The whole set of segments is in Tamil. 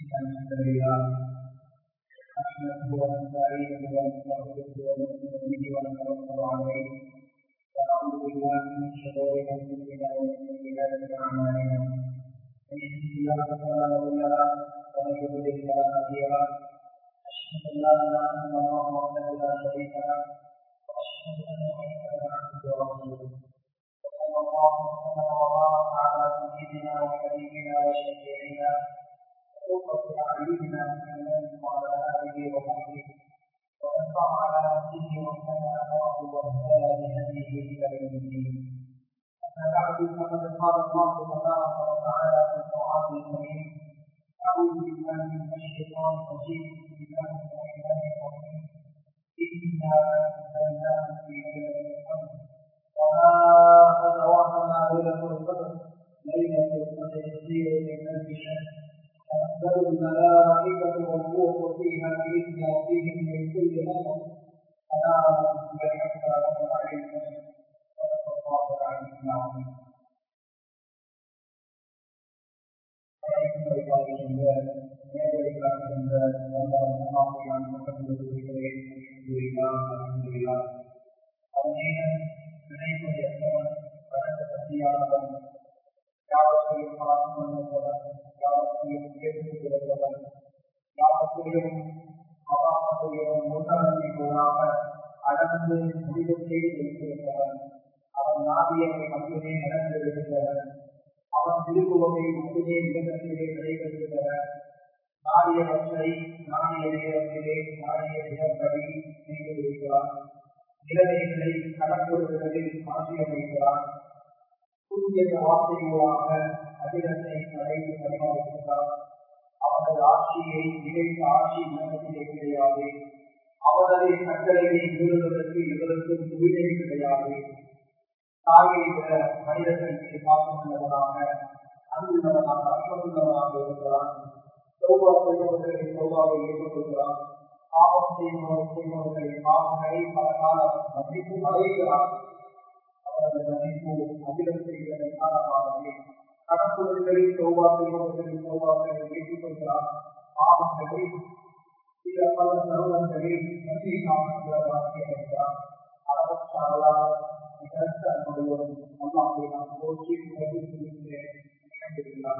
الحمد لله نحمده ونستعينه ونستغفره ونؤمن به ونتوكل عليه ونعوذ بالله من شرور انفسنا ومن سيئات اعمالنا من يهده الله فلا مضل له ومن يضلل فلا هادي له اشهد ان لا اله الا الله وحده لا شريك له واشهد ان محمدا عبده ورسوله وصلى الله وسلم وبارك على سيدنا وحبيبنا وشفيعنا وقرة أعيننا محمد وعلى آله وصحبه ومن صار على نفسه واهتدى أثره واهتدى بهديه إلى يوم الدين. أما بعد فقد قال الله تبارك وتعالى في القرآن الكريم أعوذ بالله من الشيطان الرجيم بسم الله الرحمن الرحيم إنا أنزلناه في ليلة القدر وما أدراك ما ليلة القدر ليلة القدر خير من ألف شهر تنزل الملائكة والروح فيها بإذن ربهم من كل أمر سلام هي حتى مطلع الفجر صدق الله العلي العظيم அடர்ந்து முடிவு செய்து வைத்திருப்பவன் அவன் நாவியத்தை மட்டுமே நடந்து விடுகிறவன் அவன் திருக்குவதை மட்டுமே இலக்கத்திலே நடைபெறுகிறவன் நாடியவற்றை நாடிய நேரத்திலே நாடிய தினப்படி செய்து வைக்கிறான் நிலைமைகளை கடற்பொருள்களில் மாற்றியமைக்கிறான் புதிய வார்த்தைகளாக அகிலத்தை அடைந்து பரிமாறுகிறான் அவனது ஆட்சியை நிலைத்த ஆட்சி உலகத்திலே கிடையாது அவனது கட்டளையை மீறுவதற்கு இவருக்கும் உரிமை கிடையாது தாயை விட மனிதர்களுக்கு பாசமுள்ளவனாக அன்புள்ளவனாக அற்புள்ளவனாக இருக்கிறான் சோபா செய்பவர்களை சோபாவை ஏற்றுக்கொள்கிறான் பாவம் செய்பவர் செய்பவர்களை பாவங்களை பல காலம் மன்னிப்பு அடைகிறான் அவரது மன்னிப்பு அகிலத்தை விட காலமானது கடற்பொருள்களில் சோபா செய்பவர்களின் சோபாக்களை ஏற்றுக்கொள்கிறான் பாவங்களை சில பல சருவங்களில் நன்றி காமிக்கிறவராக இருக்கிறான் அளவற்றாளர் நிகழ்த்த முழுவதும் அல்லாஹை நாம் போற்றி மகிழ்ச்சியிருக்கிறான்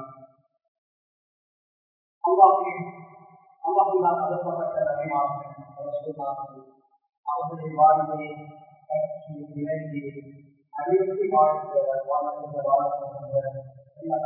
அல்லாஹின் அல்லாஹினால் அனுப்பப்பட்ட நபிமார்கள் அவர்களின் வாழ்வை கட்சி விளங்கி அறிவுக்கு வாழ்ந்த வாழ்ந்த வாழ்ந்த எல்லா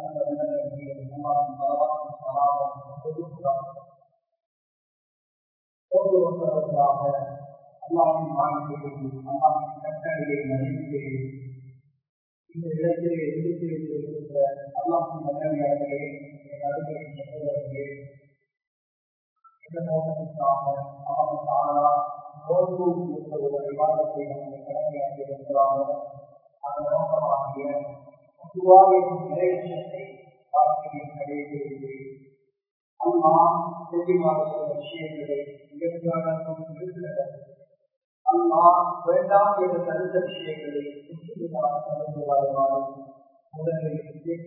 ஒவ்வொருவராக அல்லாவின் வாழ்க்கையை அல்லாவின் கட்டளையை மதித்து இந்த இடத்திலே எதிர்த்து வைத்திருக்கின்ற அல்லாவின் மகன்களே நடுவே சகோதரர்களே இந்த நோக்கத்திற்காக அவன் தானா நோன்பு என்ற ஒரு விவாதத்தை நமக்கு கடமையாக்கி இருக்கிறாரோ அந்த நோக்கமாகிய பொதுவாக நிறைவேற்றத்தை வாழ்க்கையில் கடைபிடித்து அம்மா தெளிவாக விஷயங்களை இயற்கையாக அம்மா வேண்டாம் என்று தடுத்த விஷயங்களை முற்றிலுமாக தடுத்து வருமாறு முதலில்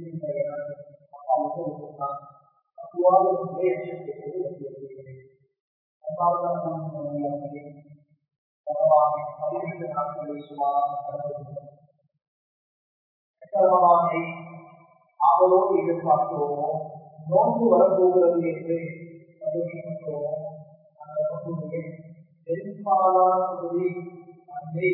பொதுவாக நிறைவேற்றத்தை வலியுறுத்துகிறேன் பதினைந்து நாட்களை சுமாராக கடந்து அவளோடு எதிர்பார்க்கிறோமோ நோன்பு வரப்போகிறது என்று சந்தோஷப்படுகிறோமோ அந்த நோன்புகளை பெரும்பாலானவரை அதை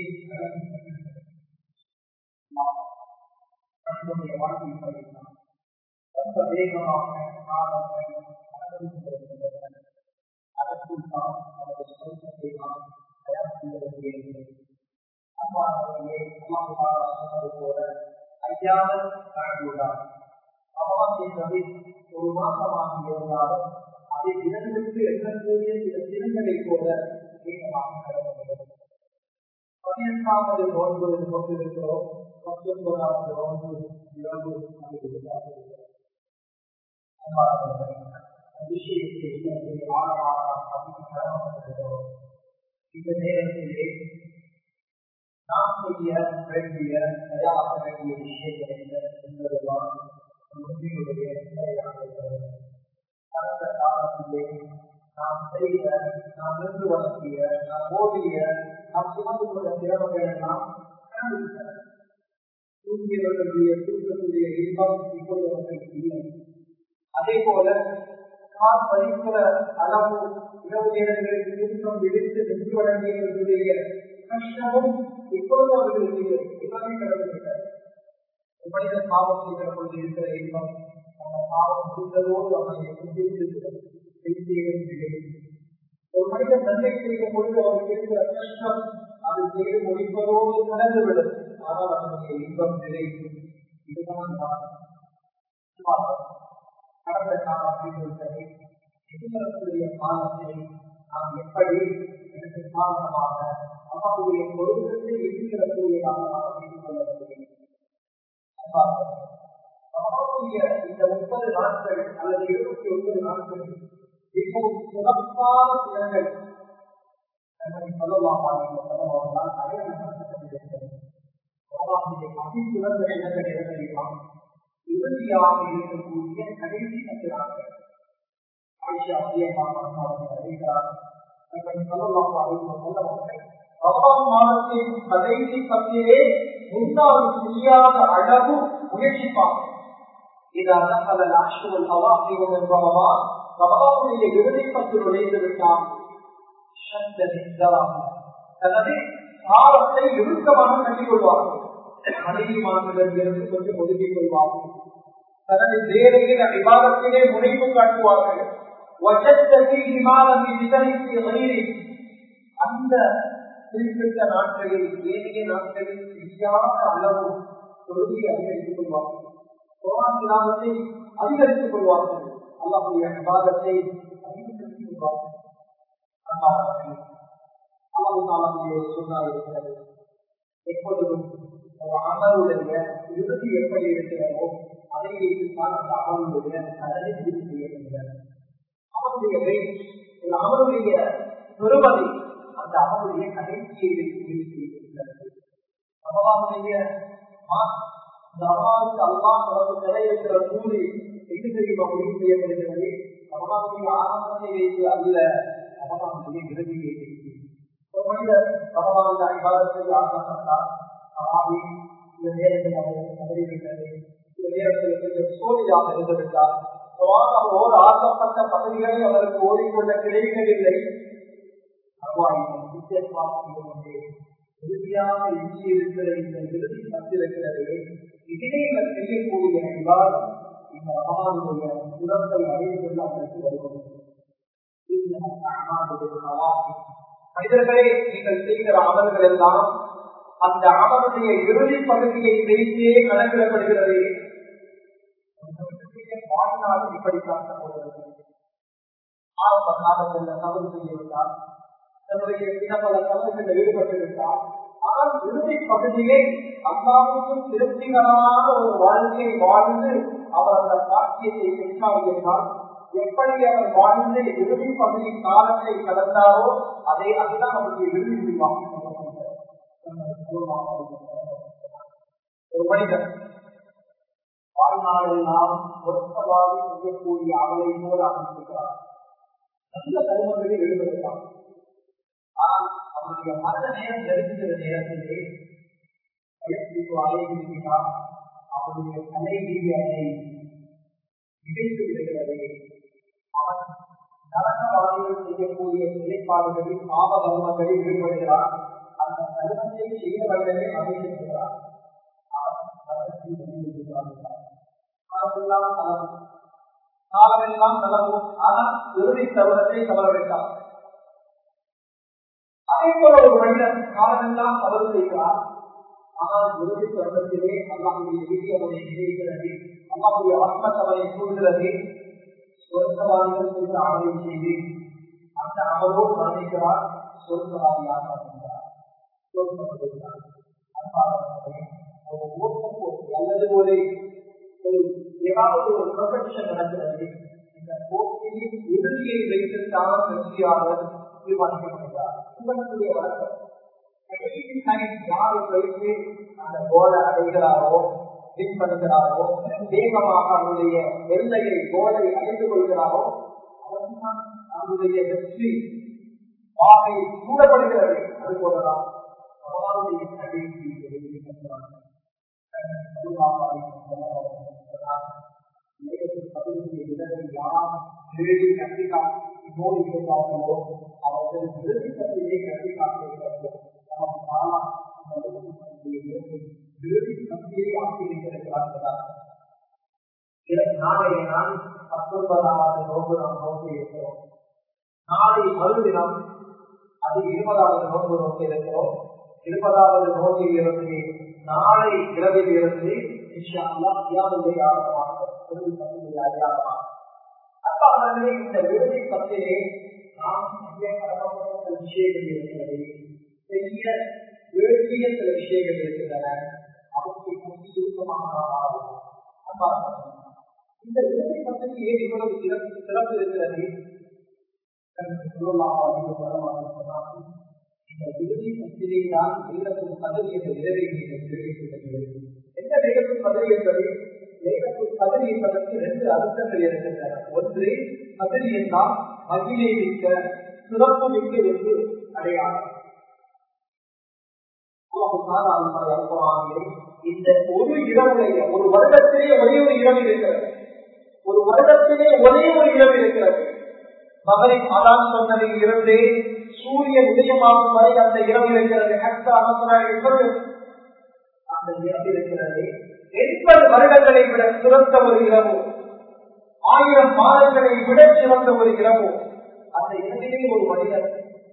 நம்முடைய வாழ்க்கை படித்தான் ரொம்ப வேகமாக காலங்கள் நடந்து கொண்டிருக்கின்றன அதற்குள் தான் நமது சொந்தத்தை நாம் தயார் செய்ய வேண்டியிருக்கிறது அம்மாவர்களே அம்மாவுக்காக சொன்னது போல ஐயாவது தாழ்வுதான் அம்மாவை என்பது ஒரு மாசமாக இருந்தாலும் அதை தினங்களுக்கு எண்ணக்கூடிய சில தினங்களைப் போல வேகமாக கடந்துள்ளது பதினெட்டாவது நோன்பு கொண்டிருக்கிறோம் பத்தொன்பதாவது நோன்பு இரவு விஷயத்தை ஆழமாக கடமைப்பட்டிருக்கிறோம் இந்த நேரத்திலே நாம் செய்ய வேண்டிய தயாராக வேண்டிய விஷயங்கள் என்ன என்பதுதான் முஸ்லிமுடைய நிலையாக இருக்கிறது கடந்த காலத்திலே நாம் செய்த நாம் நின்று வளர்த்திய நாம் ஓடிய நாம் சுமந்து கொண்ட திறமைகள் எல்லாம் கண்டுவிட்டன தூங்கியவர்களுடைய தூக்கத்துடைய இன்பம் இப்போது அவர்களுக்கு இல்லை அதே போல கால் வலிக்கிற அளவு இரவு நேரங்களில் தூக்கம் விடுத்து நின்று வழங்கியவர்களுடைய கஷ்டமும் இப்பொழுது அவர்களுக்கு இல்லை எல்லாமே கடந்துவிட்டது மனித பாவம் செய்கிற பொழுது இருக்கிற இன்பம் அந்த பாவம் முடிந்ததோடு அவனை கொண்டிருக்கிறது ஒரு மனிதன் நன்மை செய்யும் பொழுது அவருக்கு இருக்கிற கஷ்டம் அது செய்து முடிப்பதோடு கடந்துவிடும் ஆனால் அவனுடைய இன்பம் நிறைவு இதுதான் கடந்த காலம் சரி எதிர்வரக்கூடிய காலத்தை நாம் எப்படி எனக்கு காரணமாக அவர்களுடைய பொருளுக்கு எதிர்வரக்கூடியதாக நாம் அமைத்துக் கொள்ள முடியும் இந்த முப்பது நாட்கள் அல்லது இருபத்தி ஒன்பது நாட்கள் மிகவும் சிறப்பான தினங்கள் சொல்லலாம் அவர்களால் அடையாளப்படுத்தப்பட்டிருக்கிறது அதி சிறந்த இடங்கள் இடங்களெல்லாம் இறுதியாக இருக்கக்கூடிய கடைசி பத்து நாட்கள் ஆயிஷா அதிகமாக அறிகிறார் சொல்லலாம் சொல்லவர்கள் ரமலான் மாதத்தின் கடைசி பத்திலே முன்னால் செய்யாத அளவு முயற்சிப்பாங்க இதான பல நாட்கள் அவாசியம் என்பவமா ரமலானுடைய இறுதி பத்து நுழைந்து விட்டான் தனது காலத்தை இறுக்கமாக கட்டிக் கொள்வார்கள் மனைவி மாணவர்களிலிருந்து கொஞ்சம் ஒதுக்கிக் கொள்வார்கள் தனது வேலையில் விவாதத்திலே முனைப்பு காட்டுவார்கள் அந்த குறிப்பிட்ட நாட்களில் ஏனைய நாட்களில் செய்யாத அளவு தொழுகை அதிகரித்துக் கொள்வார்கள் குரான் தியாகத்தை அதிகரித்துக் கொள்வார்கள் அல்லாஹுடைய விவாதத்தை அதிகரித்துக் கொள்வார்கள் அல்லாஹு தாலாவுடைய சொன்னால் இருக்கிறது எப்பொழுதும் ஒரு அமருடைய இறுதி எப்படி இருக்கிறதோ அதை வைத்துத்தான் அந்த அமருடைய கடனை முடிவு செய்யப்படுகிறது அவனுடைய ரேஞ்ச் ஒரு அமருடைய பெருமதி அந்த அவருடைய கடைசியை வைத்து முடிவு செய்யப்படுகிறது ரமலானுடைய இந்த அம்மாவுக்கு அல்லா தொடர்பு நிறைவேற்ற கூலி எங்கு தெரியுமா முடிவு செய்யப்படுகிறது ரமலானுடைய ஆரம்பத்தை வைத்து அல்ல ரமலானுடைய இறுதியை வைத்து ஒரு மனிதர் ரமலானுடைய அங்காரத்தில் ஆசைப்பட்டார் ஆவி இந்த நேரத்தில் அவருக்கு தவறிவிட்டது இந்த நேரத்தில் கொஞ்சம் சோழியாக இருந்துவிட்டார் அவர் ஓர் ஆசைப்பட்ட பதவிகளை அவருக்கு ஓடிக்கொள்ள கிடைக்கவில்லை இறுதியாக இஞ்சி இருக்கிற இந்த இறுதி பத்திருக்கிறது இதிலே இவர் செய்யக்கூடிய விவாதம் இந்த ரமலானுடைய சிறப்பை அறிவித்துள்ள அவருக்கு வருவது மனிதர்களே நீங்கள் செய்கிற அமல்கள் எல்லாம் அந்த அமலுடைய இறுதி பகுதியை வைத்தே கணக்கிடப்படுகிறது வாழ்நாள் இப்படித்தான் சகோதரர்கள் ஆரம்ப காலத்தில் தவறு செய்துவிட்டார் தன்னுடைய சில பல தவறுகளில் ஈடுபட்டுவிட்டார் ஆனால் இறுதி பகுதியை அல்லாவுக்கும் திருப்திகரமான ஒரு வாழ்க்கையை வாழ்ந்து அவர் அந்த சாட்சியத்தை பெற்றாவிட்டால் எப்படி அவர் வாழ்ந்து இறுதி பகுதி காலத்தை கடந்தாரோ அதை அதுதான் அவருடைய இறுதி முடிவாக ஒரு மனிதன் வாழ்நாளெல்லாம் ஒத்தவாதி செய்யக்கூடிய அவளை போல அமைக்கிறார் நல்ல கருமங்களில் ஈடுபடுகிறார் ஆனால் அவருடைய மரண நேரம் நெருங்குகிற நேரத்திலே வயசுக்கு அலைகிறார் அவருடைய தலைவிதி அதை இணைத்து விடுகிறது அவன் நலனவாதிகள் செய்யக்கூடிய நிலைப்பாடுகளில் பாவ கர்மங்களில் ஈடுபடுகிறார் அந்த கருமத்தை செய்தவர்களே அமைந்திருக்கிறார் காலமெல்லாம் நலவு காலமெல்லாம் நலவு ஆனால் இறுதி தருணத்தை தவறவிட்டார் அதே போல ஒரு மனிதன் காலமெல்லாம் தவறு செய்கிறார் ஆனால் இறுதி தருணத்திலே அல்லாஹுடைய விதி அவனை நினைக்கிறது அல்லாஹுடைய ஆத்மத் அவனை கூறுகிறது சொர்க்கவாதிகள் செய்த அமலை செய்து அந்த அமலோடு மரணிக்கிறார் சொர்க்கவாதியாக வருகிறார் சொர்க்கப்படுகிறார் ஒரு ஓட்டம் போட்டி அல்லது ஒரு ஒரு ஏதாவது ஒரு ப்ரொஃபஷன் நடக்கிறது இந்த போட்டியின் இறுதியை வைத்துத்தான் வெற்றியாளர் தீர்மானிக்கப்படுகிறார் உங்களுடைய வழக்கம் யாரு போயிட்டு அந்த கோலை அடைகிறாரோ வின் பண்ணுகிறாரோ வேகமாக அவருடைய எல்லையை கோலை அடைந்து கொள்கிறாரோ அதற்குதான் நம்முடைய வெற்றி வாகை சூடப்படுகிறது அது போலதான் ரமலானுடைய கடைசி வெற்றி கண்டார்கள் பதினஞ்சு இடத்தை யார் தேடி கட்டி காட்டி இருந்தார்களோ அவர்கள் இறுதி பத்தியை கட்டி காட்டியிருக்கிறார்கள் நமக்கு நாளா இறுதி பத்தியை ஆக்கியிருக்கிறார்களா நாளைய நாள் பத்தொன்பதாவது நோன்பு நாம் நோக்கி இருக்கிறோம் நாளை மறுதினம் அது இருபதாவது நோன்பு நோக்கி இருக்கிறோம் இருபதாவது நோக்கில் இருந்து நாளை இரவில் இருந்து தியாகத்தை ஆரம்பமாக அடையாளமாக அப்பாவர்களே இந்த விருதை பத்திலே நாம் செய்ய கடமைப்பட்ட விஷயங்கள் இருக்கிறது செய்ய வேண்டிய சில விஷயங்கள் இருக்கின்றன அவற்றை கொஞ்சம் சுருக்கமாக நாம் ஆரம்பிப்போம் இந்த விருதை பற்றி ஏன் இவ்வளவு சிறப்பு சிறப்பு இருக்கிறது இந்த விருதி பத்திரை தான் வேகத்தும் பதவி என்ற இரவை எந்த வேகத்தும் பதவி என்பது வேகத்தும் பதவி என்பதற்கு ரெண்டு அர்த்தங்கள் இருக்கின்றன ஒன்று பதவி என்றால் மகிழை மிக்க சிறப்பு மிக்க என்று அடையாளம் இந்த ஒரு இரவுடைய ஒரு வருடத்திலே ஒரே ஒரு இரவு இருக்கிறது ஒரு வருடத்திலே ஒரே ஒரு இரவு இருக்கிறது மகனை அதான் சொன்னதில் இருந்து சூரியன் உதயமாகும் வரை அந்த இரவு இருக்கிறது அந்த இரவு இருக்கிறது எண்பது வருடங்களை விட சிறந்த ஒரு இரவு ஆயிரம் மாதங்களை விட சிறந்த ஒரு இரவு அந்த இரவிலே ஒரு மனிதன்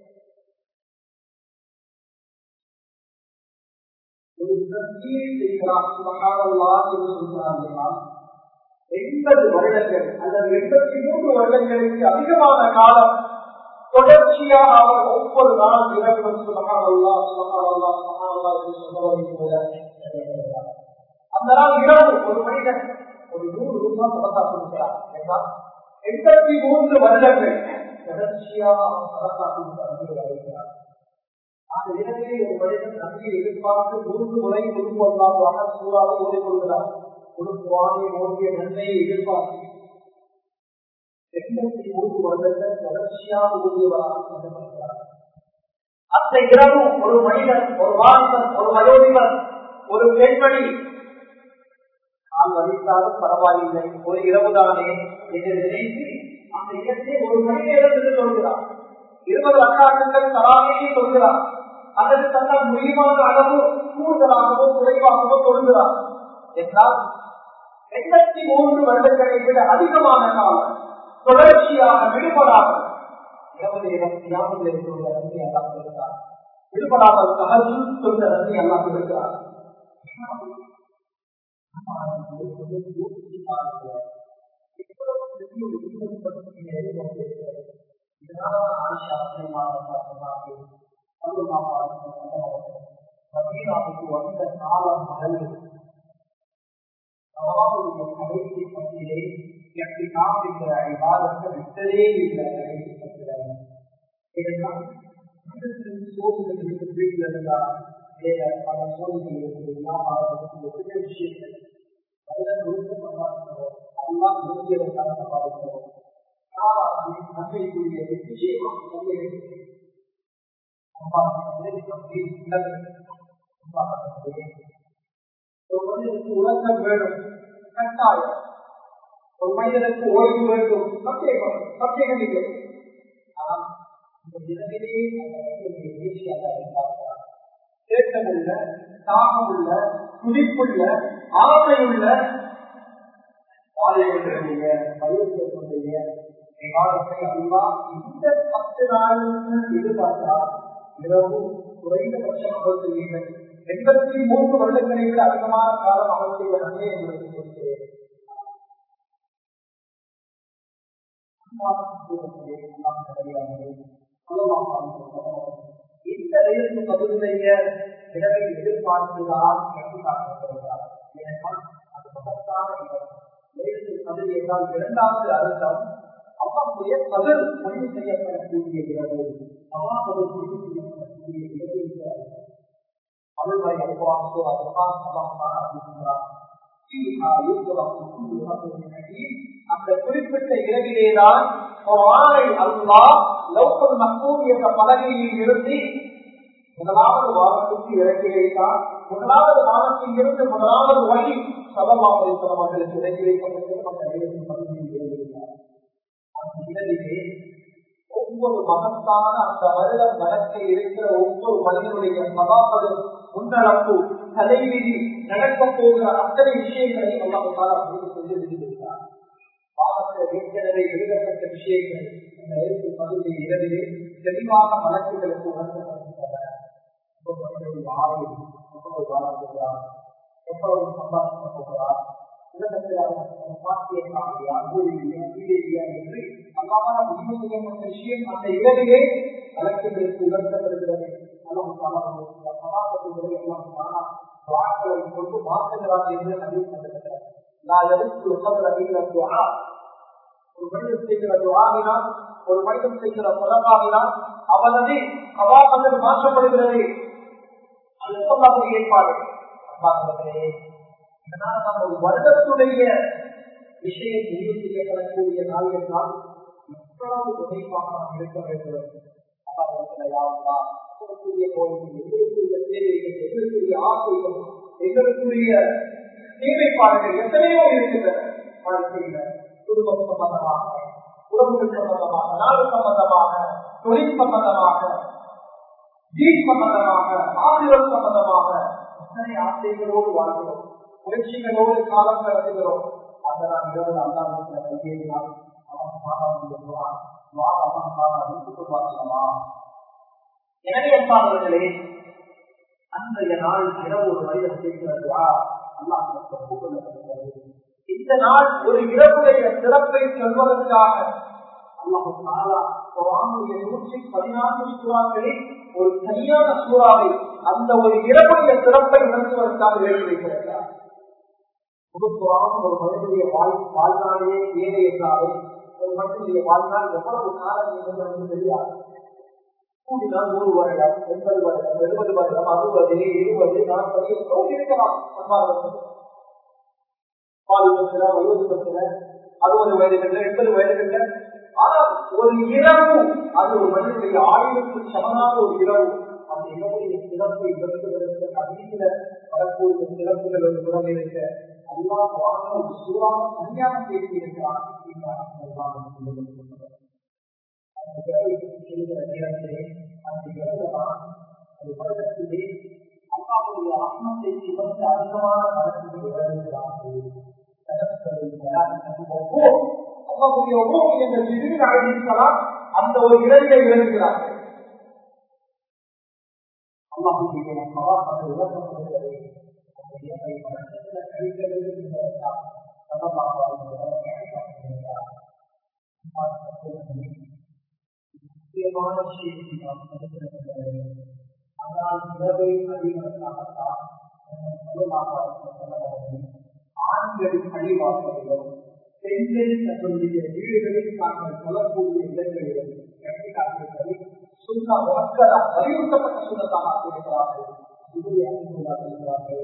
ஒரு தஸ்கீரை செய்கிறான் சுபகானல்லா என்று சொல்கிறான் எண்பது வருடங்கள் அல்லது எண்பத்தி மூன்று வருடங்களுக்கு அதிகமான காலம் தொடர்ச்சியாக அவர் ஒவ்வொரு நாள் இரவு சுபகானல்லா சுபகானல்லா சுபகானல்லா என்று சொல்வதை போல அந்த நாள் இரவு ஒரு மனிதன் ஒரு நூறு ரூபாய் சதக்கா கொடுக்கிறார் என்றால் எண்பத்தி மூன்று வருடங்கள் தொடர்ச்சியாக அவர் சதக்கா கொடுத்து வருகிறார் அந்த இடத்திலே ஒரு மனிதன் நன்றியை எதிர்பார்த்து மூன்று முறை குடும்பமாக சூறாவை ஓடிக்கொள்கிறார் குடும்பவானை ஓடிய நன்மையை எதிர்பார்த்து எண்பத்தி மூன்று வருடங்கள் தொடர்ச்சியாக ஓடியவராக அந்த இரவு ஒரு மனிதன் ஒரு வாலிபன் ஒரு வயோதிபன் ஒரு பெண்மணி நான் வலித்தாலும் பரவாயில்லை ஒரு இரவுதானே என்று நினைத்து அந்த இடத்தை ஒரு மணி நேரத்திற்கு சொல்கிறார் இருபது அக்காட்டுகள் தராமையை சொல்கிறார் அல்லது தன்னால் முடிவான அளவு கூடுதலாகவோ குறைவாகவோ சொல்கிறார் என்றால் எண்பத்தி மூன்று வருடங்களை விட அதிகமான காலம் தொடர்ச்சியாக விடுபடாத இரவு நேரம் தியானம் இருக்கிற நன்றி எல்லாம் சொல்கிறார் விடுபடாமல் ககல் சொல்ற நன்றி எல்லாம் கொடுக்கிறார் வந்த காலம் மகள் கடைசி பத்திலே எப்படி காமிக்கிற விவாதத்தை விட்டதே இல்லை கடைசி பத்திரம் சோதனை வீட்டில் இருந்தால் வேற பல சோதனைகள் வியாபாரத்துக்கு பெரிய விஷயங்கள் அதில் நிறுத்தப்பட்டார்களோ எல்லாம் நிறுத்தியதற்காக பார்க்கிறோம் நன்மைக்குரிய நிச்சயமாக ஒரு மனிதனுக்கு உலகம் வேண்டும் கட்டாயம் ஒரு மனிதனுக்கு ஓய்வு வேண்டும் சத்தியம் சத்தியம் இல்லை ஆனால் இந்த இரவிலே அந்த முயற்சியாக பார்க்கிறார் தேட்டமுள்ள தாகமுள்ள துடிப்புள்ள ஆசையுள்ள வாழைகளுடைய பயிர்களுடைய விவாதத்தை அல்லா இந்த பத்து நாளுக்கு எதிர்பார்த்தா இரவு குறைந்தபட்ச அமர்த்துவீர்கள் எண்பத்தி மூன்று வருடங்களை விட அதிகமான காலம் அமல் செய்வதே உங்களுக்கு சொல்கிறேன் இந்த வயதுக்கு பதிவு செய்ய இடவை எதிர்பார்த்துதான் கட்டி காக்கப்படுகிறார் ஏனென்றால் அது மகத்தான இடம் வயதுக்கு பதிவு என்றால் இரண்டாவது அர்த்தம் அம்மாவுடைய பதில் முடிவு செய்யப்படக்கூடிய இரவு அம்மா பதில் முடிவு செய்யப்படக்கூடிய இரவு என்று அருள்வரை அல்பான் சோ அதுதான் அல்லாஹ் அறிவிக்கிறார் அந்த குறிப்பிட்ட இரவிலேதான் அல்லா லோக்கல் மக்கூர் என்ற பலகையில் இருந்து முதலாவது வாரத்துக்கு இறக்கி வைத்தார் முதலாவது வாரத்தில் இருந்து முதலாவது வழி சபமாவை அவர்களுக்கு இறக்கி வைக்கப்பட்டது அந்த நேரத்தில் பகுதியில் எழுதியிருந்தார் அந்த இரவிலே ஒவ்வொரு மகத்தான அந்த வருடம் நடக்க இருக்கிற ஒவ்வொரு மனிதனுடைய சபாபது முன்னளப்பு தலைவிதி நடக்க போகிற அத்தனை விஷயங்களையும் அல்லாஹால புரிந்து கொண்டு எழுதியிருக்கிறார் பாவத்தில் ஏற்கனவே எழுதப்பட்ட விஷயங்கள் அந்த எழுத்து பகுதியை இரவிலே தெளிவாக வழக்குகளுக்கு உணர்த்தப்படுகின்றன ஆறு எவ்வளவு வாழப் போகிறார் எவ்வளவு சம்பாதிக்க போகிறார் உலகத்தில் அவர் பாக்கியக்காரியா ஊழியா வீடியா என்று அல்லாமல் முடிவு செய்யப்பட்ட விஷயம் அந்த இரவிலே வழக்குகளுக்கு உணர்த்தப்படுகிறது வாக்களை கொண்டு மாற்றுகிறார் என்று அறிவிக்கப்பட்டிருக்கிறார் நான் எதிர்த்து ஒரு மனிதன் செய்கிற துவாவினால் ஒரு மனிதன் செய்கிற பதமாவினால் அவனது அவாபங்கள் மாற்றப்படுகிறது அது சொல்லாத ஏற்பாடு இதனால் நம்ம ஒரு வருடத்துடைய விஷயம் முடிவு செய்யப்படக்கூடிய நாள் என்றால் எவ்வளவு உழைப்பாக நாம் இருக்க வேண்டும் எங்களுக்குரிய கோயில்கள் எங்களுக்குரிய தேவைகள் எங்களுக்குரிய ஆசைகள் எங்களுக்குரிய தேவைப்பாடுகள் எத்தனையோ இருக்கின்றன வாழ்க்கையில குடும்பம் சம்பந்தமாக உறவுகள் சம்பந்தமாக நாடு சம்பந்தமாக தொழில் சம்பந்தமாக வீட் சம்பந்தமாக ஆசிரியர் சம்பந்தமாக எத்தனை ஆசைகளோடு வாழ்கிறோம் முயற்சிகளோடு காலம் கடத்துகிறோம் அந்த நான் இரவு அல்லாத கையேறினால் அவன் பாடம் அவன் பாடம் பார்க்கலாமா எனவே என்பார்களே அன்றைய நாள் இரவு ஒரு மனிதன் செய்கிறது அல்லாஹ் ஒப்புக்கொள்ளப்படுகிறது இந்த நாள் ஒரு இரவுடைய சிறப்பை சொல்வதற்காக அல்லாஹு தாலா குரானுடைய நூற்றி பதினான்கு சூறாக்களில் ஒரு சரியான சூறாவை அந்த ஒரு இரவுடைய சிறப்பை உணர்த்துவதற்காக எழுதி வைத்திருக்கிறார் புதுப்புறான் ஒரு மனிதனுடைய வாழ் வாழ்நாளையே தேவை என்றாலும் ஒரு மனிதனுடைய வாழ்நாள் எவ்வளவு காலம் என்று தெரியாது கூடினால் நூறு வருடம் எண்பது வருடம் எழுபது வருடம் அறுபது இருபது நாற்பது எவ்வளோ இருக்கலாம் பாலிபத்தில் வயோதிபத்தில் அறுபது வயதுகள்ல எண்பது வயதுகள்ல ஆனால் ஒரு இரவு அது ஒரு மனிதனுடைய ஆயுளுக்கு சமனான ஒரு இரவு அந்த இரவுடைய சிறப்பை விளக்குவதற்கு அதிக வரக்கூடிய சிறப்புகள் ஒரு புறம் இருக்க அல்லா வாங்க ஒரு சூறாக தனியாக பேசியிருக்கிறார் அந்த இரவை சொல்கிற நேரத்திலே அந்த இரவுதான் ஒரு வருடத்திலே அல்லாவுடைய ஆத்மத்தை சிவந்து அதிகமான மனசுக்கு விளைவிக்கிறார்கள் அல்லாவுடைய ஒவ்வொரு என்ற ஜிபில் அழைக்கலாம் அந்த ஒரு இரவிலை விளங்குகிறார்கள் அல்லாஹுடைய மகாத்மத்தை விளக்கப்படுகிறது அந்த இரவை மனசுல கழிக்க வேண்டும் என்பதற்காக முக்கியமான விஷயத்தை நாம் மதிப்பிட வேண்டும் ஆனால் இரவை அறிவதற்காகத்தான் ஆண்களின் அழிவாசல்களும் பெண்களின் தங்களுடைய வீடுகளில் தாங்கள் சொல்லக்கூடிய இடங்களிலும் கட்டிக்காட்டிருப்பதை சுண்ணா மக்களா வலியுறுத்தப்பட்ட சுண்ணத்தாக ஆக்கியிருக்கிறார்கள் இதுவே அறிந்துள்ளார்கள்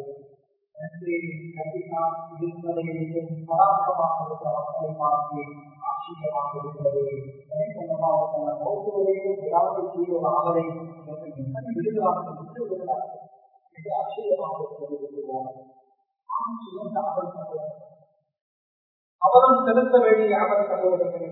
பராமரமாக இருக்கிற மக்களை பார்த்து ஆச்சரியமாக இருக்கிறது மௌத்துவரையும் ஏதாவது செய்ய ஒரு ஆவலை விடுகிறார்கள் விட்டு விடுகிறார்கள் மிக ஆச்சரியமாக அவரும் செலுத்த வேண்டிய அவர் சகோதரர்களே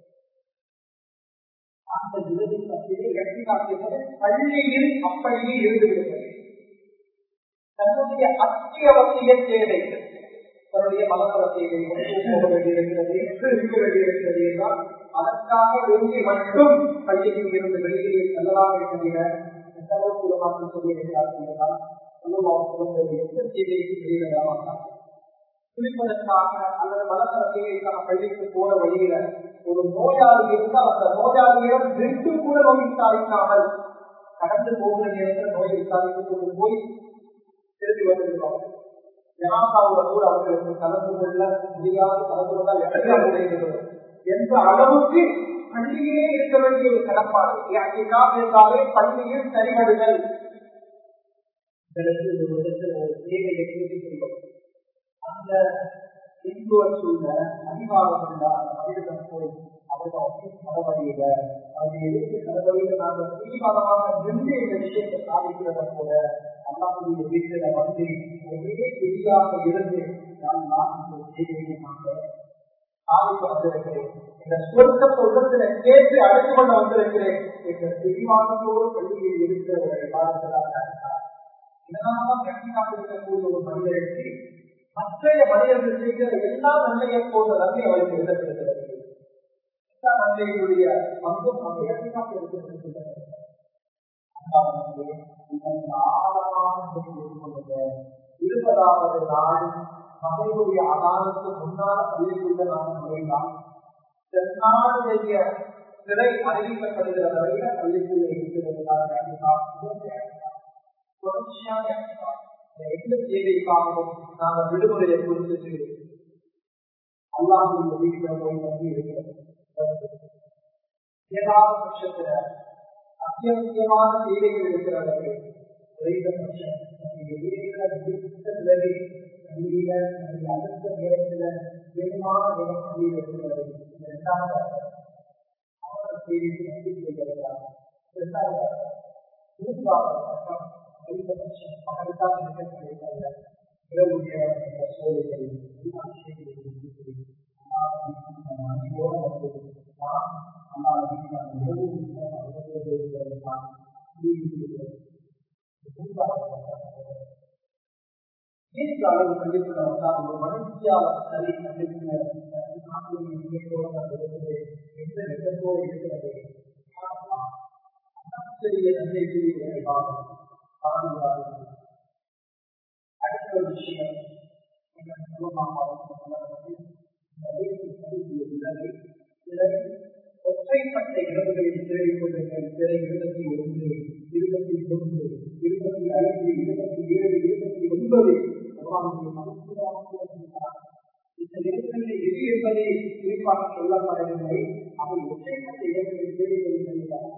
அந்த விருது பற்றியே எட்டி காட்டுகிறது பள்ளியில் அப்படியே இருந்து விடுகிறது தன்னுடைய அத்தியாவசிய தேவை தன்னுடைய மலமர தேவை போக வேண்டியிருக்கிறது இருக்க வேண்டியிருக்கிறது என்றால் அதற்காக வேண்டி மட்டும் பள்ளியில் இருந்து வெளியே செல்லலாம் என்கிற எந்த அளவுக்கு உலமாற்றம் சொல்லியிருக்கிறார்கள் என்றால் எந்த தேவைக்கு வெளியே வரமாட்டாங்க குளிப்பதற்காக அல்லது மலமர தேவைக்காக பள்ளிக்கு போற வழியில ஒரு நோயாளி இருந்தால் அந்த நோயாளியிடம் ரெண்டு கூட நோய் விசாரிக்காமல் கடந்து போகிற நேரத்தில் நோய் விசாரித்துக் கொண்டு போய் திரும்பி வந்திருக்கிறோம் ஜனாசாவுல கூட அவர்களுக்கு கலந்து கொள்ள முடியாது கலந்து கொண்டால் எல்லாம் உடைகிறது என்ற அளவுக்கு பள்ளியிலே இருக்க வேண்டிய ஒரு கடப்பாடு என்றாலே பள்ளியில் சரிபடுதல் இதற்கு ஒரு விதத்தில் ஒரு தேவையை பூர்த்தி செய்யும் அந்த அந்த இன்ஃபுளுன்ஸ் உள்ள அதிகாரம் உள்ள அந்த மனிதன் போய் அவருக்கு ஆபீஸ் நடவடிக்கையில அவருடைய எழுத்து நடவடிக்கையில நாங்கள் தீவிரமாக நின்று இந்த விஷயத்தை சாதிக்கிறத போல அல்லாவுடைய வீட்டில வந்து ஒரே பெரியாக இருந்து நான் நான் செய்தியை நாங்கள் சாதிக்க வந்திருக்கிறேன் இந்த சுருக்கத்தை உள்ளத்துல கேட்டு அழைத்து கொண்டு வந்திருக்கிறேன் என்ற பிரிவானத்தோடு பள்ளியில் இருக்கிற ஒரு விவாதத்திலாக இதனால்தான் கட்டிக்காக இருக்கக்கூடிய ஒரு மனிதருக்கு மற்றைய மனிதர்கள் செய்கிற எல்லா நன்மையை போன்ற நன்மை அவருக்கு எழுதப்படுகிறது எல்லா நன்மைகளுடைய பங்கும் அந்த இடத்திற்காக இருக்கிறது இருபதாவது நாள் மகளுடைய ஆதாரத்துக்கு முன்னால பள்ளிக்குள்ள நாம் நுழைந்தால் தென்னாளுடைய சிறை அறிவிக்கப்படுகிற வரையில பள்ளிக்குள்ள இருக்கிறது தொடர்ச்சியான எந்த தேவைக்காகவும் நாங்கள் விடுமுறையை குறித்து அல்லாஹுடைய வீட்டில் போய் தங்கி இருக்கிறது ஏதாவது பட்சத்துல அத்தியாவசியமான தேவைகள் இருக்கிறவர்கள் குறைந்தபட்சம் விலகி பள்ளியில அடுத்த நேரத்துல வேகமான நேரம் பள்ளியில் இருக்கிறது இரண்டாவது அவர்கள் தேவைக்கு நன்றி செய்கிறார் இரண்டாவது மூன்றாவது குறைந்தபட்சம் அவர்களுக்காக நிகழ்ச்சிகளை இரவு நேரம் என்ற சோதனை எல்லா விஷயங்களையும் அன்போடு வந்து நாம் அல்லாஹ் இரவு நேரம் அளவு கண்டிப்பாக வந்தால் ஒரு மனுஷியால் சரி கண்டிப்பாக எந்த வெட்டத்தோடு இருக்கிறது ஆச்சரிய நன்மைக்குரிய பாடம் அடுத்த ஒரு விஷயம் ஒற்றைப்பட்ட இரவுகளில் தேடிக் கொண்டிருக்கிற சிறை இருபத்தி ஒன்று இருபத்தி ஒன்று இருபத்தி ஐந்து இருபத்தி ஏழு இருபத்தி ஒன்பது இந்த இடங்களில் எது என்பதை குறிப்பாக சொல்லப்படவில்லை அவை ஒற்றைப்பட்ட இடங்களில் தேடிக் கொண்டிருக்கிறார்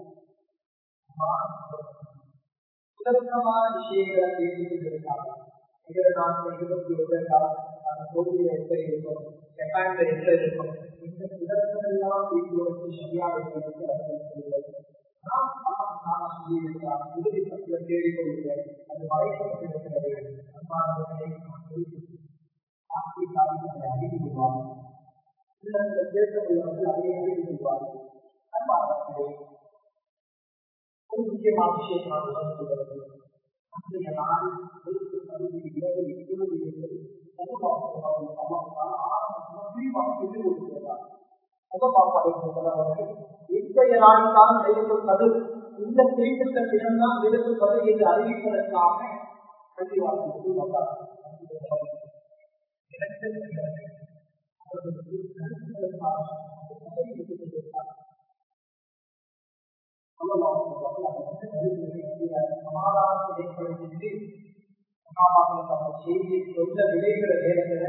சுதந்திரமான விஷயங்களை பேசிக் கொண்டிருக்கிறார்கள் இதர நாட்டில் இருபத்தி ஒன்றால் அந்த கோவில எங்க இருக்கும் ஜப்பான்ல எங்க இருக்கும் இந்த சுதந்திரமெல்லாம் பேசுவதற்கு சரியாக இருக்கிறது நாம் அல்லாஹ் சொல்லியிருக்கிறார் உறுதி பற்றிய தேடிக்கொள்கிறேன் அது மறைக்கப்பட்டிருக்கிறது அன்பானவர்களை ஆப்பிரிக்காவில் அதை அறிந்து கொள்வார்கள் சில தேசம் உள்ளவர்கள் அதை அறிந்து கொள்வார்கள் அன்பானவர்களே ஒரு முக்கியமான விஷயம் நான் சொல்லுகிறது அன்றைய நாள் பகுதி இரவு எப்பொழுது என்பது இன்றைய நாளில்தான் நிலைப்பது இந்த குறிப்பிட்ட தினம்தான் நிலைப்பது என்று அறிவிப்பதற்காக பள்ளிவாசலுக்கு வந்தார் சமாதானம் ஏற்படுத்தி செய்தி சொல்ல விளைகிற நேரத்தில்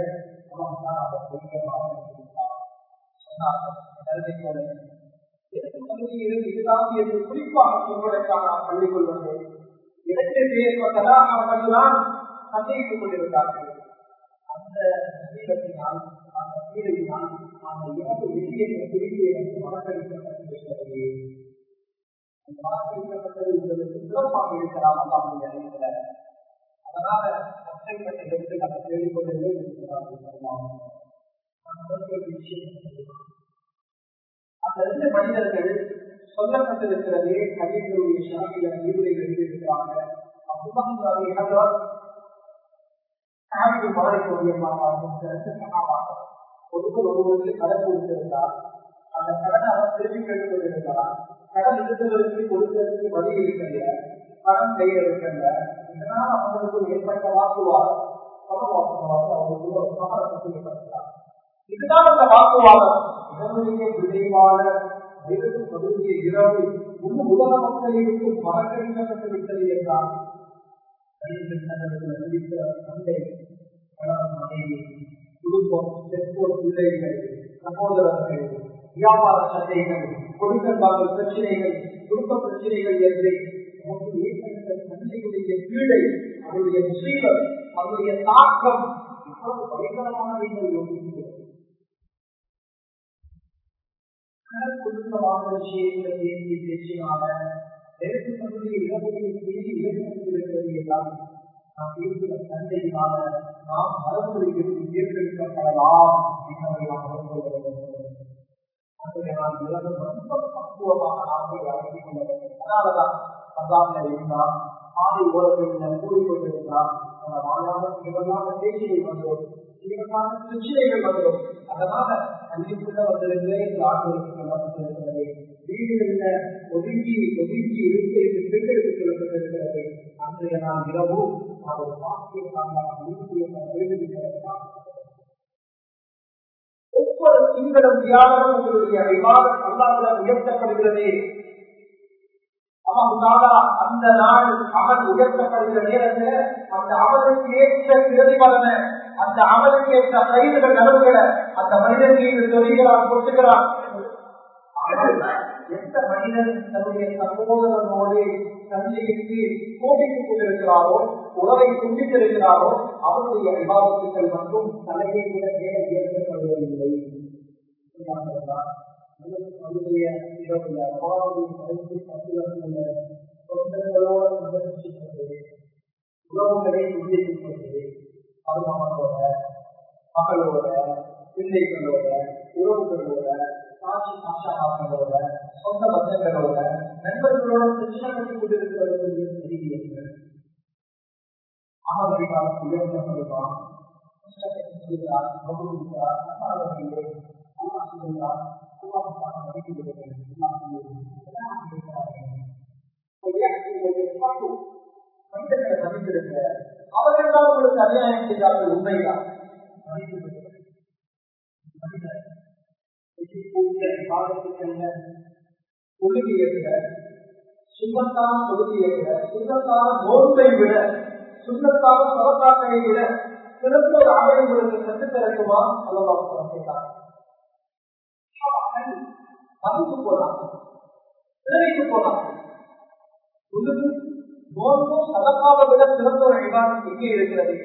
இதுதான் என்று குறிப்பாக சொல்வதற்காக நான் பள்ளி கொள்வது இரண்டு பேர் அவர்கள்தான் சந்தேகித்துக் கொண்டிருந்தார்கள் அந்த சந்தேகத்தினால் அந்த சீரையினால் அந்த இரவு வெளியே குறிப்பிய மனக்கடிக்கப்பட்டிருக்கிறது அந்த மனக்கடிக்கப்பட்டது உங்களுக்கு சிறப்பாக இருக்கலாம் அல்லாமல் நினைக்கிறார் அதனால ஒற்றைப்பட்ட இடத்தில் நம்ம தேடிக்கொண்டே அந்த ரெண்டு மனிதர்கள் சொல்லப்பட்டிருக்கிறது கவிஞருடைய ஷாமியில விரிவுரை எழுதியிருக்கிறாங்க அப்புதான் இழந்தால் சாமிக்கு மாறக்கூடிய ஒருவர் ஒருவருக்கு கடன் கொடுத்திருந்தார் அந்த கடனை அவர் திருப்பி கேட்டுக் கொண்டிருந்தார் கடன் இருந்தவருக்கு கொடுக்கிறதுக்கு வழி இருக்கிற கடன் கையில் இருக்கின்ற இதனால் அவங்களுக்கு ஏற்பட்ட வாக்குவாதம் அவங்களுக்கு ஒரு சமரசத்தை ஏற்படுத்தார் இதுதான் அந்த வாக்குவாதம் இதனுடைய விளைவான வயது பகுதிய இரவு முழு உலக மக்களுக்கு மறக்கடிக்கப்பட்டு விட்டது என்றால் தந்தை கணவன் மனைவி குடும்பம் பெற்றோர் பிள்ளைகள் சகோதரர்கள் வியாபார சந்தைகள் கொடுக்கல் வாங்கல் பிரச்சனைகள் குடும்ப பிரச்சனைகள் என்று நமக்கு ஏற்பட்ட தந்தையுடைய பீடை அவருடைய முசீபம் அவருடைய தாக்கம் அவ்வளவு பயங்கரமான நீங்கள் யோசிக்கிறீர்கள் குடும்பமான விஷயங்களை பேசி பேசினால நெருக்கக்கூடிய இளமையை பேசி இலக்கிருக்கிறது எல்லாம் நாம் பேசுகிற சந்தையினால நாம் மரபுரிக்கு ஏற்படுத்தப்படலாம் என்பதை நாம் உணர்ந்து கொள்ள வேண்டும் நாம் உலகம் ரொம்ப பக்குவமாக நாட்டை அழைத்துக் கொள்ள வேண்டும் அதனாலதான் அல்லாமல் இருந்தால் ஆதி உலகத்தில் கூறிக்கொண்டிருந்தால் நம்ம வாழாத இவர்களாக பேச்சிகள் வந்தோம் இவர்களான பிரச்சனைகள் வந்தோம் அதனால கல்விக்குள்ள வந்திருந்தே இந்த ஆண்டுகளுக்கு சொல்லப்பட்டிருக்கிறது வீடுகளில் ஒதுக்கி ஒதுக்கி இருக்கு பெண்களுக்கு சொல்லப்பட்டிருக்கிறது அன்றைய நாள் இரவும் நாம் ஒரு பாக்கியமாக ஒவ்வொரு திங்களும் தியானம் உங்களுடைய விவாதம் அல்லாத உயர்த்தப்படுகிறது அந்த நாள் அமல் உயர்த்தப்படுகிற நேரத்தில் அந்த அமலுக்கு ஏற்ற பிரதிபலனை அந்த அமலுக்கு ஏற்ற கைதுகள் நலவுகளை அந்த மனிதன் மீது சொல்கிறான் கொட்டுகிறான் எந்த மனிதன் தன்னுடைய சகோதரனோடு சந்தைக்கு கோபித்துக் கொண்டிருக்கிறாரோ உறவை துண்டித்திருக்கிறாரோ அவருடைய விவாதத்துக்கள் மற்றும் தலையை விட மேல உயர்த்தப்படுவதில்லை அவருடைய இரவுல அவாவுடைய கருத்து பத்துவர்கள சொந்தங்களோடு சந்தர்ப்பிப்பது உறவுகளை உறுதிப்படுவது மருமகனோட மகளோட பிள்ளைகளோட உறவுகளோட சாட்சி சாட்சாமார்களோட சொந்த பந்தங்களோட நண்பர்களோட பிரச்சனை பண்ணி கொண்டிருக்கிறவர்களுடைய செய்தியங்கள் அவர்கள் உயர்த்தப்படுவான் கஷ்டப்பட்டு சொல்கிறார் கௌரவிக்கிறார் நம்பாளர்களே அல்லா சொல்கிறார் அல்லாவுக்காக மதிப்பு விடுங்கள் மனிதர்களை மதித்திருக்க அவர்கள் தான் உங்களுக்கு அநியாயம் செய்தார்கள் உண்மைதான் மதிப்பு மனிதர் கொள்கையற்ற சுத்தத்தான கொள்கையற்ற சுத்தத்தான நோன்பை விட சுத்தத்தான சவக்காட்டை விட சிறந்த ஒரு ஆடை உங்களுக்கு கற்றுத் தரட்டுமா அல்லவா கேட்டார் மதித்து போனாங்க சிறைக்கு போனாங்க உங்களுக்கு நோன்பும் சதக்காவை விட சிறந்த ஒரு விவாதம் எங்கே இருக்கிறது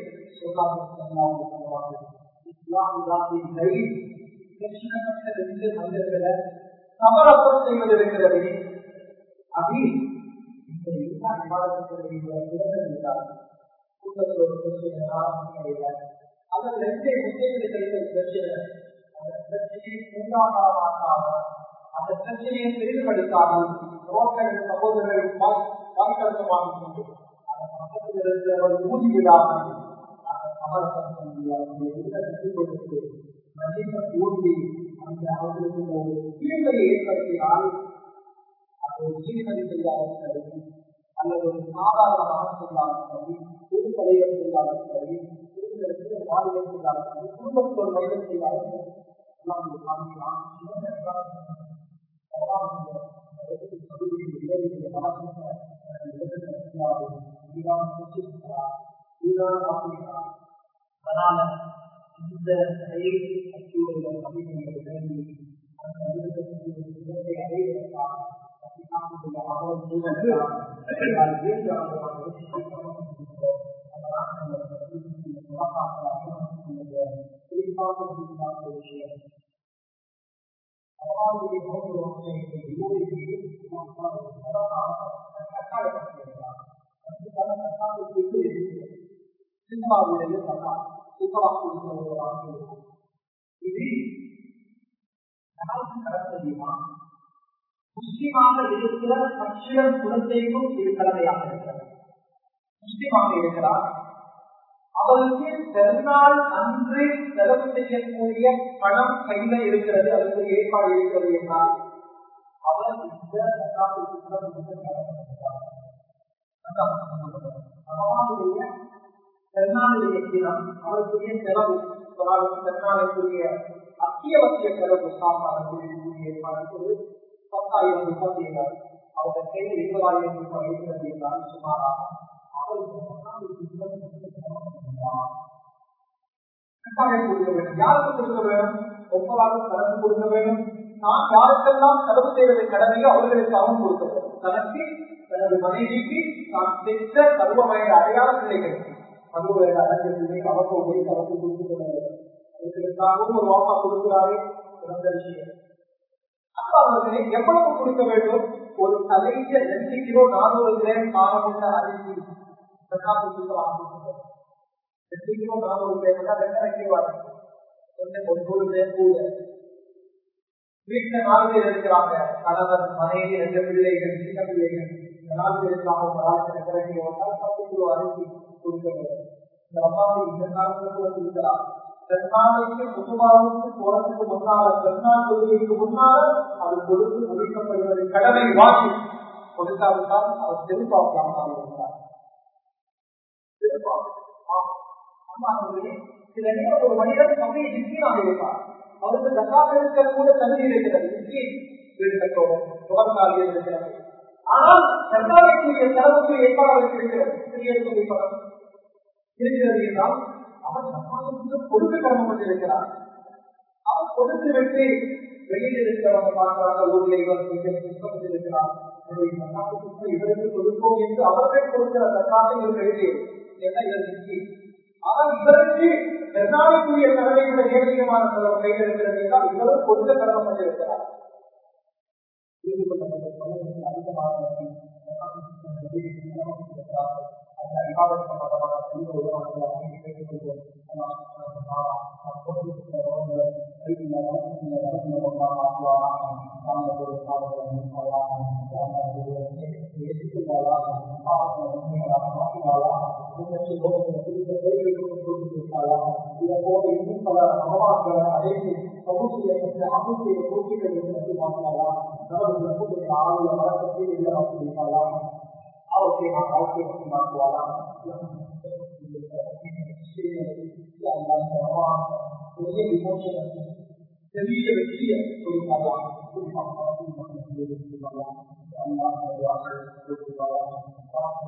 லட்சணமற்ற ரெண்டு மனிதர்களை சமரசம் செய்வது இருக்கிறது அது இந்த எல்லா விவாதத்தினுடைய சிறந்த கூட்டத்தில் ஒரு பிரச்சனை ஆரம்பிக்கவில்லை அந்த ரெண்டே முஸ்லீம்களுக்கு பிரச்சனை அந்த பிரச்சனையை மூன்றாவதாக அந்த பிரச்சனையை பெரிதுபடுத்தாமல் ரோட்கள் சகோதரர்கள் வாய்க்கழுத்தமாக கொண்டு அந்த பக்கத்தில் இருக்கிறவர் ஊதி விடாமல் அந்த சமரசம் செய்ய கொடுத்து மனித ஊதி அந்த அவர்களுக்கு ஒரு தீர்வையை ஏற்படுத்தினால் அது ஒரு சீர்கதி செய்யாத சரி அல்லது ஒரு சாதாரணமாக செய்யாத சரி பொது தலைவர் செய்யாத சரி குடும்பத்திற்கு வாழ்வை செய்யாத சரி குடும்பத்தில் ஒரு மனிதன் செய்யாத காமிக்கலாம் அதனால இந்த செயல் அச்சூழலை அமைப்புகளை வேண்டி அந்த அடைவதற்காக விஷயம் அல்லாவுடைய சினிமாவுடைய சட்டா சூப்பராக இது யாருக்கு கட தெரியுமா முஸ்லிமாக இருக்கிற பச்சிடம் குலத்தையும் இது கடமையாக இருக்கிறது முஸ்லிமாக இருக்கிறார் அவருக்கு பெருநாள் அன்று செலவு செய்யக்கூடிய பணம் கையில இருக்கிறது அதுக்கு ஏற்பாடு இருக்கிறது என்றால் அவர் இந்த அவருடைய பெருநாளுடைய தினம் அவருக்குரிய செலவு பெருநாளுக்குரிய அத்தியாவசிய செலவு சாப்பாடு ஏற்பாடு பத்தாயிரம் ரூபாய் செய்கிறார் அவங்க கையில் இருபதாயிரம் ரூபாய் இருக்கிறது என்றால் சுமாராக கொடுக்க வேண்டும் யாருக்கு கொடுக்க வேண்டும் ஒப்பதாக கலந்து கொடுக்க வேண்டும் நான் யாருக்கெல்லாம் செலவு செய்வது கடமையோ அவர்களுக்கு அவன் கொடுக்க வேண்டும் தனக்கு தனது மனைவிக்கு தான் பெற்ற கருவ வயது அடையாள பிள்ளைகள் அதுவும் அடங்கிய அவருக்கு ஒரு அவருக்கு கொடுத்து அதுக்காகவும் ஒரு வாப்பா கொடுக்கிறாரு சிறந்த விஷயம் அப்ப அவர்களே எவ்வளவு கொடுக்க வேண்டும் ஒரு தலைக்க ரெண்டு கிலோ நானூறு கிராம் காரமுள்ள அரிசி ரெண்டு கிலோ நானூறு கிராம் ரெண்டரை கிலோ கொஞ்சம் தொண்ணூறு கிராம் கூட வீட்டுல நாலு பேர் இருக்கிறாங்க கணவன் மனைவி ரெண்டு பிள்ளைகள் சின்ன பிள்ளைகள் இந்த நாலு பேர் இருக்காங்க ஒரு நாளைக்கு ரெண்டரை கிலோ வந்தால் பத்து கிலோ அரிசி கொடுக்க வேண்டும் இந்த அம்மாவை இந்த காலத்துல கூட கொடுக்கலாம் பெருநாளைக்கு முதுமாவுக்கு போறதுக்கு முன்னால பெருநாள் தொழுகைக்கு முன்னால அது கொடுத்து முடிக்கப்படுவது கடமை வாசி கொடுக்காவிட்டால் அவர் திருப்பாக்கலாம் இருக்கிறார் சில நேரம் ஒரு மனிதன் தம்மை ஜிஸ்கீனாக இருப்பார் அவருக்கு தக்காக இருக்கிற கூட தகுதி இருக்கிறது ஜிஸ்கீன் வீடு கட்டோம் சுகர்கால் இருக்கிறது ஆனால் தற்காலிக்கூடிய செலவுக்கு ஏற்பாடு இருக்கிறது சிறிய தொகை பணம் இருக்கிறது என்றால் அவன் சமாளித்து கொடுக்க கடமைப்பட்டிருக்கிறார் அவன் கொடுத்து விட்டு வெளியில் இருக்கிறவங்க பார்க்கிறாங்க ஊரில் இவர் கொஞ்சம் இருக்கிறார் இவருக்கு கொடுப்போம் என்று அவர்கள் கொடுக்கிற தற்காலை இவர் எழுதி என்ன இதற்கு ஆனால் இவருக்கு பெருநாளுக்குரிய கடமையுடைய நேரடியமான செலவு கையில் இருக்கிறது என்றால் இவரும் கொடுக்க கடமைப்பட்டிருக்கிறார் அதிகமாக அவசியமாக வாழ்க்கையாக்குவாரா பெரிய விமோசனம் பெரிய வெற்றியை கொடுக்கலாம்